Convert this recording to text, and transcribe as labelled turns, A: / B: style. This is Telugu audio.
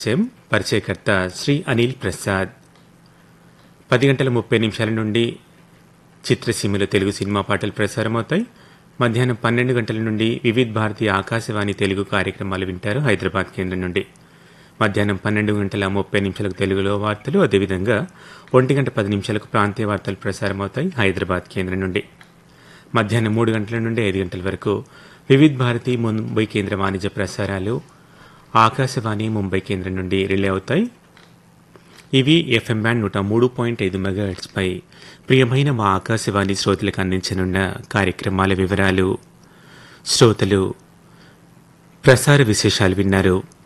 A: పరిచయం పరిచయకర్త శ్రీ అనిల్ ప్రసాద్ పది గంటల ముప్పై నిమిషాల నుండి చిత్రసీమలో తెలుగు సినిమా పాటలు ప్రసారమవుతాయి మధ్యాహ్నం పన్నెండు గంటల నుండి వివిధ్ భారతి ఆకాశవాణి తెలుగు కార్యక్రమాలు వింటారు హైదరాబాద్ కేంద్రం నుండి మధ్యాహ్నం పన్నెండు గంటల ముప్పై నిమిషాలకు తెలుగులో వార్తలు అదేవిధంగా ఒంటి గంట పది నిమిషాలకు ప్రాంతీయ వార్తలు ప్రసారమవుతాయి హైదరాబాద్ కేంద్రం నుండి మధ్యాహ్నం మూడు గంటల నుండి ఐదు గంటల వరకు వివిధ్ భారతి ముంబై కేంద్ర వాణిజ్య ప్రసారాలు ఆకాశవాణి ముంబై కేంద్రం నుండి రిలే అవుతాయి ఇవి ఎఫ్ఎం బ్యాండ్ నూట మూడు పాయింట్ ఐదు మెగాహెట్స్పై ప్రియమైన మా ఆకాశవాణి శ్రోతలకు అందించనున్న కార్యక్రమాల వివరాలు శ్రోతలు ప్రసార విశేషాలు విన్నారు